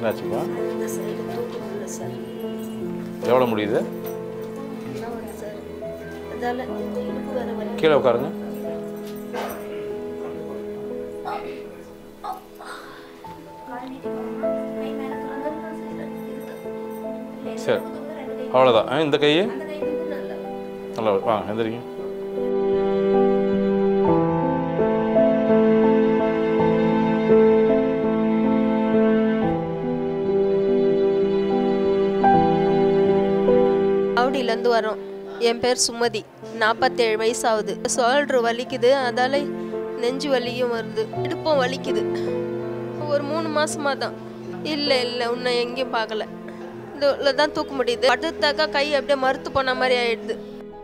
என்னாச்சுப்பா இந்த சைடு தூக்க முடியல சார் எவ்வளோ முடியுது என்ன வருது சார் அதால இந்த இடுப்பு வர வரைக்கும் கீழே உட்காருங்க சரி அவ்வளோதான் ஆ, இந்த கையை நல்லா வாங்க எந்திரிங்க ஆவடியிலேருந்து வரோம் என் பேர் சுமதி நாற்பத்தேழு வயசு ஆகுது சோல்ட்ரு வலிக்குது அதால நெஞ்சு வலியும் வருது இடுப்பும் வலிக்குது ஒரு மூணு மாசமா தான் இல்லை இல்லை உன்னை எங்கேயும் பார்க்கல இதில் தான் தூக்க முடியுது படுத்தாக்கா கை அப்படியே மறுத்து போன மாதிரி ஆயிடுது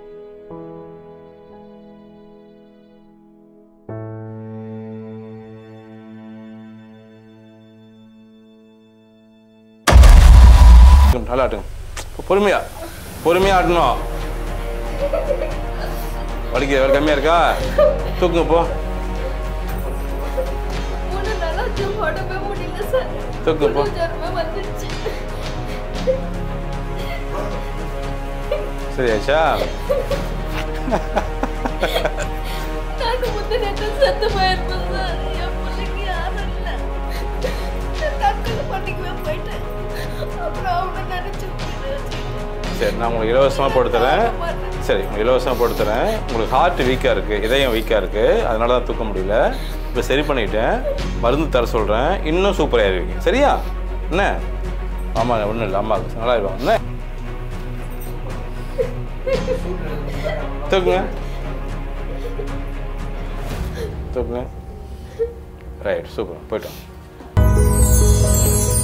நல்லா ஆட்டுங்க பொறுமையா பொறுமையா ஆட்டணும் வலிக்க வேறு கம்மியாக இருக்கா தூக்குங்க போ மூணு நாளாக உடம்பே முடியல சார் தூக்குங்க போ ஜரமே வந்துருச்சு சரியாச்சா நாங்கள் முந்தின நேரத்தில் செத்து போயிருப்போம் சார் என் பிள்ளைக்கு யாரும் இல்லை தற்கொலை பண்ணிக்கவே போயிட்டேன் அப்புறம் அவனை நினச்சி சரி நான் உங்களுக்கு இலவசமாக போட்டு தரேன் சரி உங்களுக்கு இலவசமாக போட்டு தரேன் உங்களுக்கு ஹார்ட் வீக்காக இருக்குது இதயம் வீக்காக இருக்குது அதனால தான் தூக்க முடியல இப்போ சரி பண்ணிட்டேன் மருந்து தர சொல்கிறேன் இன்னும் சூப்பராக ஆயிருவீங்க சரியா என்ன ஆமாங்க ஒன்றும் இல்லை அம்மாவுக்கு நல்லா இருவாங்க என்ன தூக்குங்க தூக்குங்க ரைட் சூப்பர் போயிட்டோம்